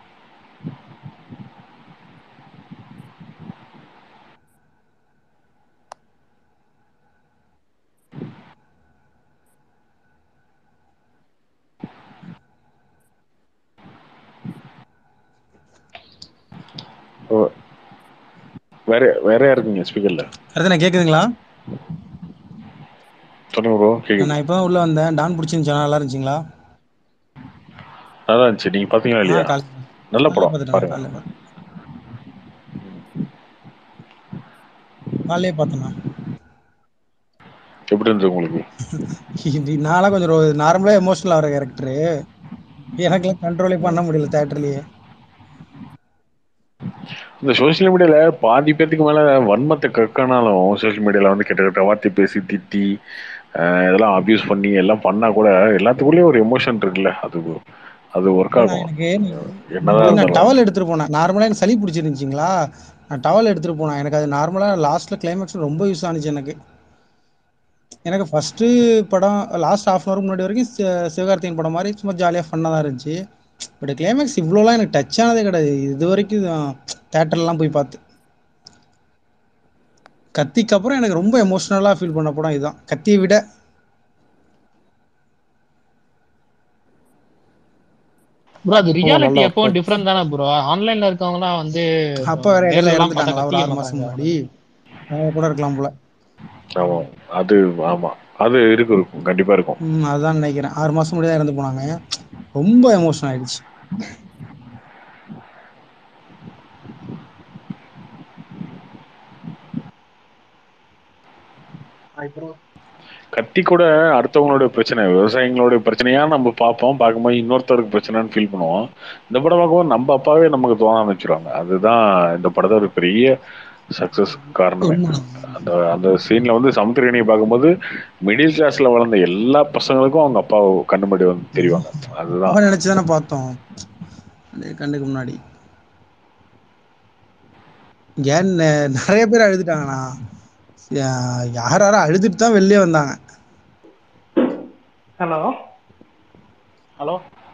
ஓ, வேற வேற யாருக்குங்க ஸ்பீக்கர்ல அடுத்து கேக்குதுங்களா சொல்லுங்க ப்ரோ கேக்குது நான் இப்போ உள்ள வந்தேன் டான் பிடிச்சிருந்துச்சா நல்லா இருந்துச்சுங்களா நல்லா இருந்துச்சு நீங்க பாத்தீங்களா இல்லையா ஆ, காலை- நல்ல காலையில படம் பார்த்துட்டேன் பாருங்க காலையில பார்த்தேன். காலையிலே பார்த்தேண்ணா எப்படி இருந்தது உங்களுக்கு இப்படி நான்லாம் கொஞ்சம் நார்மலாக எமோஷனல் ஆகிற கேரக்டரு எனக்கெல்லாம் கண்ட்ரோலே பண்ண முடியல தேட்டர்லயே இந்த சோசியல் மீடியால பாதி பேத்துக்கு மேல வன்மத்தை கக்கனாலும் சோசியல் மீடியால வந்து கெட்ட கெட்ட வார்த்தை பேசி திட்டி அஹ், இதெல்லாம் அபியூஸ் பண்ணி எல்லாம் பண்ணா கூட எல்லாத்துக்குள்ளேயும் ஒரு எமோஷன் இருக்குல்ல அது அது ஒர்க் ஆகும் எனக்கு என்னதான் நான் இருந்தாலும் டவல் எடுத்துட்டு போனேன் நார்மலாக எனக்கு சளி பிடிச்சிருந்துச்சிங்களா நான் டவல் எடுத்துட்டு போனேன் எனக்கு அது நார்மலாக லாஸ்ட்ல கிளைமேக்ஸ் ரொம்ப யூஸ் ஆனிச்சு எனக்கு எனக்கு ஃபர்ஸ்ட் படம் லாஸ்ட் ஹாஃப் அன் ஹவருக்கு முன்னாடி வரைக்கும் சி- சிவகார்த்திகேயன் படம் மாதிரி சும்மா ஜாலியாக ஃபன்னாக தான் இருந்துச்சு பட் கிளைமேக்ஸ் இவ்வளோலாம் எனக்கு டச் ஆனதே கிடையாது இது வரைக்கும் தேட்டர்லாம் போய் பார்த்து கத்திக்கு அப்புறம் எனக்கு ரொம்ப எமோஷ்னலாக ஃபீல் பண்ண படம் இதுதான் கத்தியை விட ப்ரோ அது ரியாலிட்டி நல்லா எப்பவும் இருக்கும். டிஃப்ரெண்ட் தானே ப்ரோ ஆன்லைன்ல இருக்கவங்கலாம் வந்து அப்போ வேற இடையில நேர்ல எல்லாம் பார்த்தா இறந்துட்டாங்களா ஒரு கத்திக்க ஆறு மாசம் மாட்டாங்க முன்னாடி அவங்க கூட இருக்கலாம் போல ஆமா அது ஆமா அது இருக்கு இருக்கும் கண்டிப்பா இருக்கும் ம் அதான் நினைக்கிறேன் ஆறு மாசம் முன்னாடி தான் இறந்து போனாங்க ரொம்ப எமோஷனல் ஆயிடுச்சு கத்தி கூட அடுத்தவங்களோட பிரச்சனை விவசாயிகளோட பிரச்சனையா நம்ம பார்ப்போம் பார்க்கும்போது இன்னொருத்தருக்கு பிரச்சனைன்னு ஃபீல் பண்ணுவோம் இந்த படம் பார்க்கும்போது நம்ம அப்பாவே நமக்கு தோண ஆரம்பிச்சிருவாங்க அதுதான் இந்த படத்தோட பெரிய சக்சஸ் காரணமே அந்த அந்த சீன்ல வந்து சமுத்திரகனியை பார்க்கும்போது மிடில் கிளாஸ்ல வளர்ந்த எல்லா பசங்களுக்கும் அவங்க அப்பா கண்ணு முன்னாடி வந்து தெரிவாங்க அதுதான் அவன் நினைச்சு தானே பார்த்தோம் அப்படியே கண்ணுக்கு முன்னாடி ஏன் நெ- நிறைய பேர் அழுதுட்டாங்கண்ணா யா- யார் யாரும் அழுதுட்டு தான் வெளியே வந்தாங்க ஹலோ ஹலோ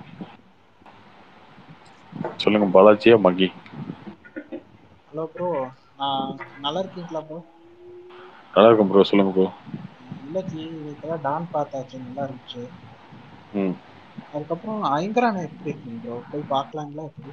சொல்லுங்க பாலாஜியா மகி ஹலோ ப்ரோ நான் நல்லா இருக்கீங்களா ப்ரோ நல்லா இருக்கும் ப்ரோ சொல்லுங்க ப்ரோ இல்லை ஜி இப்போதான் டான் பார்த்தாச்சு நல்லா இருந்துச்சு ம் அதுக்கப்புறம் ஐங்கரான எப்படி இருக்குங்க ப்ரோ போய் பார்க்கலாங்களா எப்படி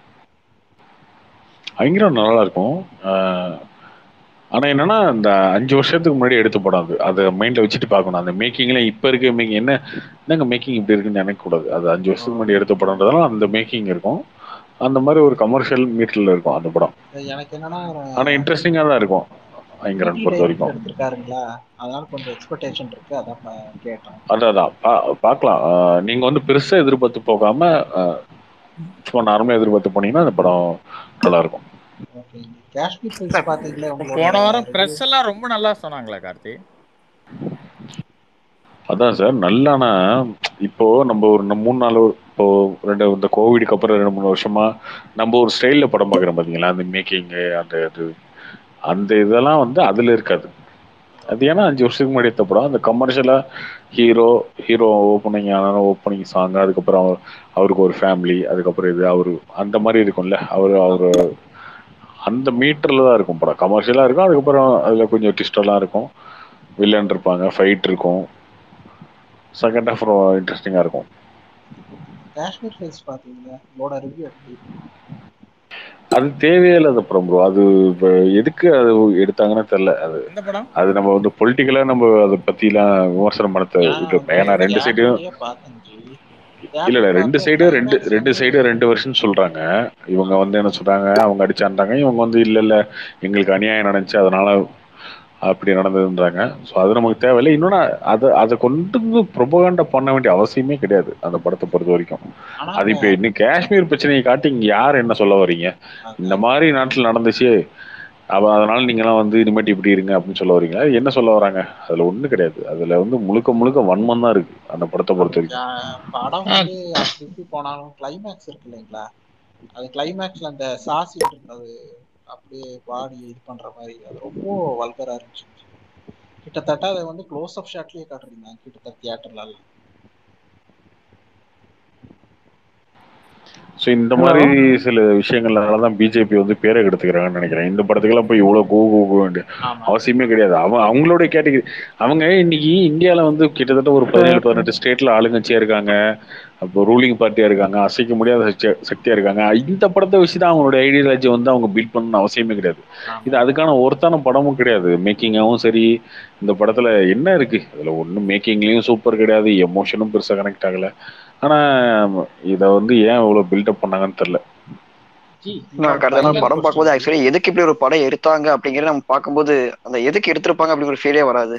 பயங்கரம் நல்லா இருக்கும் ஆஹ் ஆனா என்னன்னா இந்த அஞ்சு வருஷத்துக்கு முன்னாடி எடுத்த படம் அது அதை மைண்ட்ல வச்சுட்டு பார்க்கணும் அந்த மேக்கிங்ல இப்ப இருக்க மேக்கிங் என்ன என்னங்க மேக்கிங் இப்படி இருக்குன்னு நினைக்க கூடாது அது அஞ்சு வருஷத்துக்கு முன்னாடி எடுத்த படம்ன்றதால அந்த மேக்கிங் இருக்கும் அந்த மாதிரி ஒரு கமர்ஷியல் மீட்டர்ல இருக்கும் அந்த படம் எனக்கு என்னன்னா ஆனா இன்ட்ரெஸ்டிங்கா தான் இருக்கும் ஐங்கரன் பொறுத்த வரைக்கும் எடுத்திருக்காருங்களா அதனால கொஞ்சம் எக்ஸ்பெக்டேஷன் இருக்கு அதான் பா- கேட்டேன் அதான் அதான் பா- பார்க்கலாம் ஆஹ் நீங்க வந்து பெருசா எதிர்பார்த்து போகாம ஆஹ் சும்மா நார்மலா எதிர்பார்த்து போனீங்கன்னா அந்த படம் நல்லா இருக்கும் ஓகே காஷ்மீர் ஃபைல்ஸ் பார்த்தீங்களா போன வாரம் ப்ரெஸ் எல்லாம் ரொம்ப நல்லா சொன்னாங்களே கார்த்தி அதான் சார் நல்லானா இப்போ நம்ம ஒரு ந- மூணு நாலு இப்போ ரெண்டு இந்த கோவிடுக்கு அப்புறம் ரெண்டு மூணு வருஷமா நம்ம ஒரு ஸ்டைல்ல படம் பார்க்குறோம் பாத்தீங்களா அந்த மேக்கிங்கு அந்த இது அந்த இதெல்லாம் வந்து அதுல இருக்காது அது ஏன்னா அஞ்சு வருஷத்துக்கு முன்னாடி எடுத்த படம் அந்த கமர்ஷியலா ஹீரோ ஹீரோ ஓப்பனிங் ஆன ஓப்பனிங் சாங் அதுக்கப்புறம் அவர் அவருக்கு ஒரு ஃபேமிலி அதுக்கப்புறம் இது அவரு அந்த மாதிரி இருக்கும்ல அவரு அவரு அந்த மீட்டர்ல தான் இருக்கும் படம் கமர்ஷியலா இருக்கும் அதுக்கப்புறம் அதுல கொஞ்சம் ட்விஸ்டெல்லாம் இருக்கும் வில்லன் இருப்பாங்க ஃபைட் இருக்கும் செகண்ட் ஹாஃப் இன்ட்ரெஸ்டிங்கா இருக்கும் காஷ்மீர் ஃபைல்ஸ் பார்த்தீங்களா உங்களோட ரிவ்யூ எப்படி அது தேவையே இல்லாத படம் ப்ரோ அது இப்ப எதுக்கு அது எடுத்தாங்கன்னு தெரியல அது இந்த படம் அது நம்ம வந்து பொலிட்டிக்கலா நம்ம அதை பத்தி எல்லாம் விமர்சனம் பண்ண தேவை விட்டு ஏன்னா ரெண்டு சைடும் பார்த்தேன் ஜி இல்ல இல்ல ரெண்டு சைடும் ரெண்டு ரெண்டு சைடும் ரெண்டு வருஷன் சொல்றாங்க இவங்க வந்து என்ன சொல்றாங்க அவங்க அடிச்சான்றாங்க இவங்க வந்து இல்ல இல்ல எங்களுக்கு அநியாயம் நடந்துச்சு அதனால அப்படி நடந்ததுன்றாங்க ஸோ அது நமக்கு தேவையில்லை இன்னொன்னு அதை அதை கொண்டு வந்து ப்ரொபகாண்டா பண்ண வேண்டிய அவசியமே கிடையாது அந்த படத்தை பொறுத்த வரைக்கும் அது இப்போ இன்னும் காஷ்மீர் பிரச்சனையை காட்டி இங்க யார் என்ன சொல்ல வர்றீங்க இந்த மாதிரி நாட்டில் நடந்துச்சு அவ அதனால நீங்களாம் வந்து இனிமேட்டு இப்படி இருங்க அப்படின்னு சொல்ல வரீங்க என்ன சொல்ல வராங்க அதுல ஒண்ணும் கிடையாது அதுல வந்து முழுக்க முழுக்க வன்மம் தான் இருக்கு அந்த படத்தை பொறுத்த வரைக்கும் ஆஹ் படம் வந்து அப்படி இப்படி போனாலும் கிளைமேக்ஸ் இருக்கு இல்லைங்களா அது கிளைமேக்ஸ்ல அந்த சாசி அது அப்படியே பாடி இது பண்ற மாதிரி அது ரொம்ப வல்கரா இருந்துச்சு கிட்டத்தட்ட அதை வந்து க்ளோஸ் அப் ஷாட்லயே காட்டுறீங்க கிட்டத்தட்ட தியேட்டர்ல எல்லாம் ஸோ இந்த மாதிரி சில விஷயங்கள்னால தான் பிஜேபி வந்து பேரை கெடுத்துக்கிறாங்கன்னு நினைக்கிறேன் இந்த படத்துக்கெல்லாம் போய் இவ்வளோ கூ கூ கூ வேண்டிய அவசியமே கிடையாது அவன் அவங்களோட கேட்டகரி அவங்க இன்னைக்கு இந்தியாவில் வந்து கிட்டத்தட்ட ஒரு பதினேழு பதினெட்டு ஸ்டேட்ல ஆளுங்கட்சியா இருக்காங்க அப்போ ரூலிங் பார்ட்டியா இருக்காங்க அசைக்க முடியாத சக்தியா- சக்தியா இருக்காங்க இந்த படத்தை வச்சு தான் அவங்களோட ஐடியாலஜி வந்து அவங்க பில்ட் பண்ணணும்னு அவசியமே கிடையாது இது அதுக்கான ஒருத்தான படமும் கிடையாது மேக்கிங்காகவும் சரி இந்த படத்துல என்ன இருக்கு அதுல ஒன்றும் மேக்கிங்லயும் சூப்பர் கிடையாது எமோஷனும் பெருசா கனெக்ட் ஆகல ஆனா இதை வந்து ஏன் இவ்வளவு பில்டப் பண்ணாங்கன்னு தெரியல நான் கடந்த நாள் படம் பார்க்கும்போது ஆக்சுவலி எதுக்கு இப்படி ஒரு படம் எடுத்தாங்க அப்படிங்கறத நம்ம பார்க்கும்போது அந்த எதுக்கு எடுத்திருப்பாங்க அப்படிங்கிற ஃபீலே வராது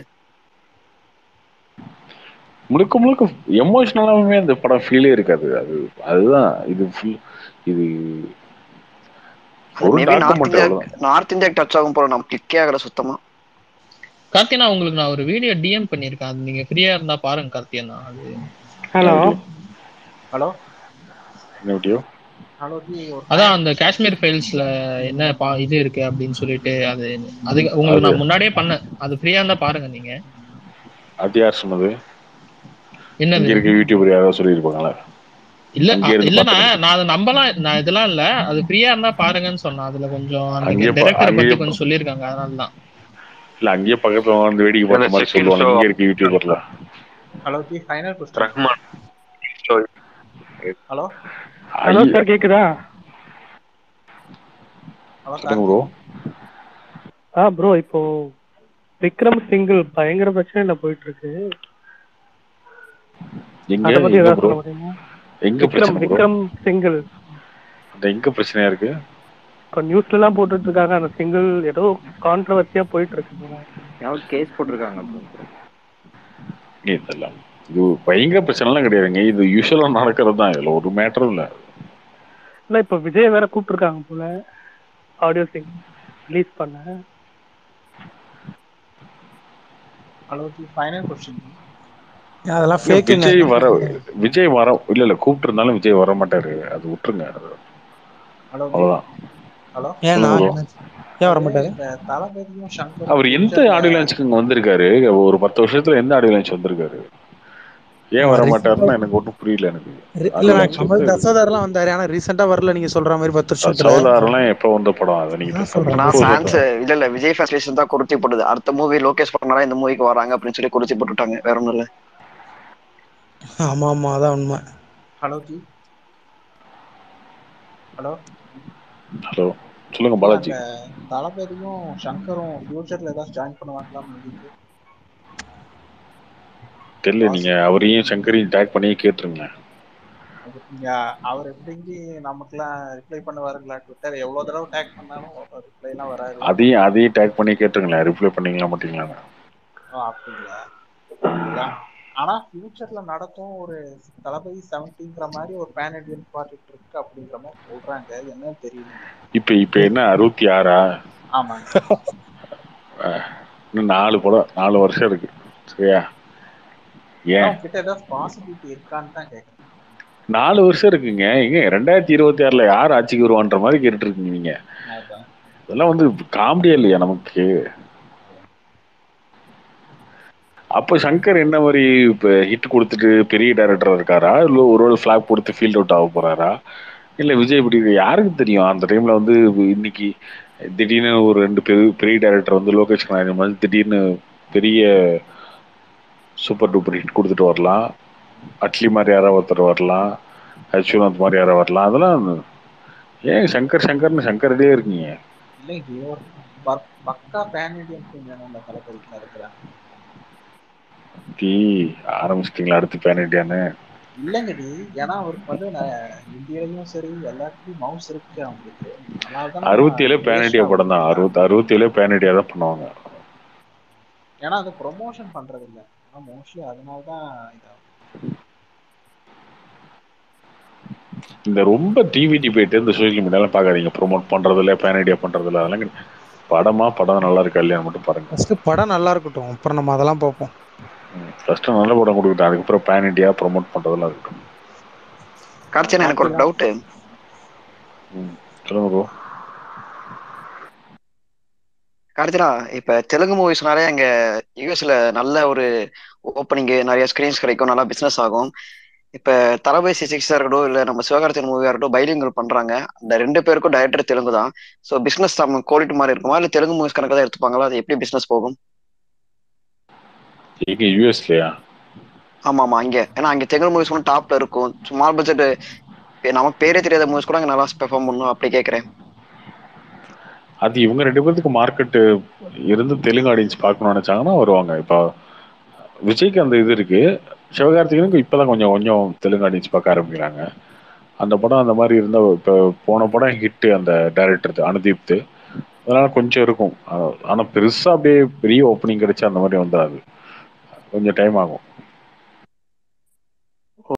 முழுக்க முழுக்க எமோஷனலாவே அந்த படம் ஃபீலே இருக்காது அது அதுதான் இது full- இது ஒரு மேபி நார்த் டாக்குமெண்ட் இந்தியா அவ்வளவுதான் நார்த் இந்தியாக்கு டச் ஆகும் போல நம்ம கிளிக்கே ஆகல சுத்தமா கார்த்தினா உங்களுக்கு நான் ஒரு வீடியோ டிஎம் பண்ணியிருக்கேன் அது நீங்க ஃப்ரீயா இருந்தா பாருங்க கார்த்தியனா அது ஹலோ ஹலோ என்ன வீடியோ ஹலோ ஜி ஒரு அதான் அந்த காஷ்மீர் ஃபைல்ஸ்ல என்ன பா இது இருக்கு அப்படின்னு சொல்லிட்டு அது அது உங்களுக்கு அது நான் முன்னாடியே பண்ணேன் அது ஃப்ரீயா இருந்தா பாருங்க நீங்க அது யார் சொன்னது என்னது இங்க இருக்க யூடியூபர் யாராவது சொல்லியிருப்பாங்களா இல்ல அங்கே இருந்து இல்லண்ணா பார்த்துட்டு நான் அதை நம்பலாம் நான் இதெல்லாம் இல்ல அது ஃப்ரீயா இருந்தா பாருங்கன்னு சொன்னேன் அதுல கொஞ்சம் அந்த அங்கேயே பா- டைரக்டரை பத்தி அங்கேயே கொஞ்சம் சொல்லியிருக்காங்க அதனால தான் இல்ல அங்கேயே பக்கத்துல வந்து வேடிக்கை பார்த்த மாதிரி சொல்லுவாங்க இங்க இருக்க யூடியூபர்ல hello ji final question Rahman hello hello sir கேக்குதா ஹலோ சொல்லுங்க ப்ரோ ஆ ப்ரோ இப்போ விக்ரம் சிங்கிள் பயங்கர பிரச்சனையில போயிட்டு இருக்கு எங்க அத பத்தி எங்க ஏதாவது ப்ரோ சொல்ல முடியுமா எங்க விக்ரம் பிரச்சனை ப்ரோ விக்ரம் சிங்கிள் அந்த எங்க பிரச்சனையா இருக்கு இப்போ நியூஸ்ல எல்லாம் போட்டுட்டு இருக்காங்க அந்த சிங்கிள் ஏதோ கான்ட்ரவர்சியா போயிட்டு இருக்கு போல. யாராவது கேஸ் போட்டிருக்காங்க இதெல்லாம் இது பயங்கர பிரச்சனைலாம் கிடையாதுங்க இது யூஸ்வலா நடக்கிறது தான் இதுல ஒரு மேட்டரும் இல்ல இல்ல இப்போ விஜய் வேற கூப்பிட்டுருக்காங்க போல ஆடியோ சிங் ரிலீஸ் பண்ண ஹலோ ஜி ஃபைனல் கொஸ்டின் அதெல்லாம் இல்ல, ஃபேக்குங்க விஜய் வர விஜய் வர இல்ல இல்ல கூப்பிட்டு இருந்தாலும் விஜய் வர மாட்டாரு அது விட்டுருங்க அது ஹலோ ஜி அவ்வளவுதான் ஹலோ ஏன்னா சொல்லுங்க bro. என்னாச்சு? ஏன் வர மாட்டாரு இந்த தளபதியும் சங்கரும் அவர் எந்த future ல ஆடியோ லான்ச்சுக்கு இங்க வந்திருக்காரு ஒரு பத்து வருஷத்துல எந்த ஆடியோ லான்ச் வந்திருக்காரு ஏன் வர recent ஆ- மாட்டாருன்னு எனக்கு ஒன்றும் புரியல எனக்கு ரி- ஆடியோ இல்ல நான் லான்ச் கமல் வந்து தசாதாரெல்லாம் வந்தாரு ஆனா ரீசெண்டா வரல நீங்க சொல்ற மாதிரி பத்து வருஷத்துல சவுதாரெல்லாம் எப்ப வந்த படம் அதை நீங்க அதான் சொல்றேன். நான் எப்போ ஃபேன்ஸ் சொல்றேன் இல்ல இல்ல விஜய் ஃபேன்ஸ் லிஸ்ட் தான் குறிச்சி போட்டது அடுத்த மூவி லோகேஷ் பண்ணாரா இந்த மூவிக்கு வராங்க அப்படின்னு சொல்லி குறிச்சி போட்டுட்டாங்க வேற ஒண்ணும் இல்ல ஆமா ஆமா அதான் உண்மை ஹலோ ஜி ஹலோ ஹலோ சொல்லுங்க ஜி பாலாஜி அந்த தளபதியும் சங்கரும் ஃபியூச்சர்ல ஏதாச்சும் ஜாயின் பண்ணுவாங்களா மூவிக்கு தெரியல நீங்க அவரையும் சங்கரையும் டேக் பண்ணி கேட்டுருங்க நீங்க அவர் எப்படிங்க நமக்குலாம் ரிப்ளை பண்ணுவாருங்களா ட்விட்டர் எவ்வளவு தடவை டேக் பண்ணாலும் ரிப்ளை எல்லாம் வராது அதையும் அதையும் டேக் பண்ணி கேட்டுருங்களேன் ரிப்ளை பண்ணீங்களா மாட்டீங்களா ஓ, அப்படிங்களா யா. ஆனா ஃபியூச்சர்ல நடக்கும் ஒரு தளபதி செவன்டிங்கிற மாதிரி ஒரு பேன் இண்டியன் ப்ராஜெக்ட் இருக்கு அப்படிங்கிற மாதிரி சொல்றாங்க என்னன்னு தெரியல இப்ப இப்ப என்ன அறுபத்தி ஆறா ஆமாங்க அஹ், இன்னும் நாலு படம் நாலு வருஷம் இருக்கு சரியா ஏன் அவங்க கிட்ட ஏதாவது பாசிபிலிட்டி இருக்கான்னு தான் கேக்குறேன் நாலு வருஷம் இருக்குங்க எங்க ரெண்டாயிரத்தி இருபத்தி ஆறுல யார் ஆட்சிக்கு வருவான்ற மாதிரி கேட்டுட்டு இருக்கீங்க நீங்க அதான். இதெல்லாம் வந்து காமெடியா இல்லையா நமக்கு அப்ப சங்கர் என்ன மாதிரி இப்ப ஹிட் கொடுத்துட்டு பெரிய டைரக்டரா இருக்காரா இல்ல ஒரு ஒரு ஃபிளாக் கொடுத்து ஃபீல்ட் அவுட் ஆக போறாரா இல்ல விஜய் இப்படி யாருக்கு தெரியும் அந்த டைம்ல வந்து இன்னைக்கு திடீர்னு ஒரு ரெண்டு பெரிய பெரிய டைரக்டர் வந்து லோகேஷ் கனாரி மாதிரி திடீர்னு பெரிய சூப்பர் டூப்பர் ஹிட் கொடுத்துட்டு வரலாம் அட்லி மாதிரி யாராவது ஒருத்தர் வரலாம் அஸ்வநாத் மாதிரி யாராவது வரலாம் அதெல்லாம் ஏன் சங்கர் சங்கர்னு சங்கர்டே இருக்கீங்க இல்லைங்க ஜி, ஒரு ப- பக்கா பேன் இண்டியன் ஃபிலிம் வேணும் அந்த தளபதிக்கு இருக்கிறாங்க டீ ஆரம்பிச்சிட்டீங்களா அடுத்து பேன் இண்டியான்னு இல்லைங்க டி ஏன்னா அவருக்கு வந்து நான் இந்தியாலையும் சரி எல்லாத்துலயும் மவுஸ் இருக்கு அவங்களுக்கு அதனாலதான் அறுபத்தி ஏழு பேன் இண்டியா படம் தான் அறுபத்தி அறுபத்தி ஏழு பேன் இண்டியா தான் பண்ணுவாங்க ஏன்னா அது ப்ரொமோஷன் பண்றது இல்ல ஆனா மோஸ்ட்லி அதனால தான் இதாகும் இந்த ரொம்ப டிவிடி போயிட்டு இந்த சோசியல் மீடியாலாம் பார்க்காதீங்க ப்ரோமோட் பண்றதில்ல பேன் ஐடியா பண்றதில்ல அதெல்லாம் கிடையாது. படமா படம் நல்லா இருக்கா இல்லையா மட்டும் பாருங்க ஃபர்ஸ்ட் படம் நல்லா இருக்கட்டும் அப்புறம் நம்ம அதெல்லாம் பார்ப்போம் ஃபர்ஸ்ட் நல்ல படம் கொடுக்கட்டும் அதுக்கப்புறம் பேன் இண்டியா ப்ரோமோட் பண்றதெல்லாம் இருக்கட்டும் கார்த்தியன் எனக்கு ஒரு டவுட் சொல்லுங்க ப்ரோ கார்த்தினா இப்ப தெலுங்கு மூவிஸ்னாலே அங்க யூஎஸ்ல நல்ல ஒரு ஓப்பனிங் நிறைய ஸ்கிரீன்ஸ் கிடைக்கும் நல்லா பிசினஸ் ஆகும் இப்ப தளபதி சிக்ஸா இருக்கட்டும் இல்ல நம்ம சிவகார்த்திகேயன் மூவியா இருக்கட்டும் பைலிங்கல் பண்றாங்க அந்த ரெண்டு பேருக்கும் டைரக்டர் தெலுங்கு தான் ஸோ பிசினஸ் நம்ம குவாலிட்டி மாதிரி இருக்குமா இல்ல தெலுங்கு மூவிஸ் கணக்கு தான் எடுத்துப்பாங்களா அது எப்படி பிசினஸ் போகும் எங்க யூஎஸ்லயா ஆமா ஆமா அங்க ஏன்னா அங்க தெலுங்கு மூவிஸ் கூட டாப்ல இருக்கும் ஸ்மால் பட்ஜெட் நமக்கு பேரே தெரியாத மூவிஸ் கூட அங்க நல்லா பெர்ஃபார்ம் பண்ணும் அப்படி கேக்குறேன் அது இவங்க ரெண்டு பேர்த்துக்கு மார்க்கெட் இருந்து தெலுங்கு ஆடியன்ஸ் பார்க்கணும்னு நினைச்சாங்கன்னா வருவாங்க இப்போ விஜய்க்கு அந்த இது இருக்கு சிவகார்த்திகனுக்கு இப்பதான் கொஞ்சம் கொஞ்சம் தெலுங்கு ஆடியன்ஸ் பார்க்க ஆரம்பிக்கிறாங்க அந்த படம் அந்த மாதிரி இருந்தா இப்போ போன படம் ஹிட் அந்த டைரக்டர் அனுதீப்து அதனால கொஞ்சம் இருக்கும் ஆனா- ஆனா பெருசா அப்படியே பெரிய ஓப்பனிங் கிடைச்சா அந்த மாதிரி வந்துடாது கொஞ்சம் டைம் ஆகும்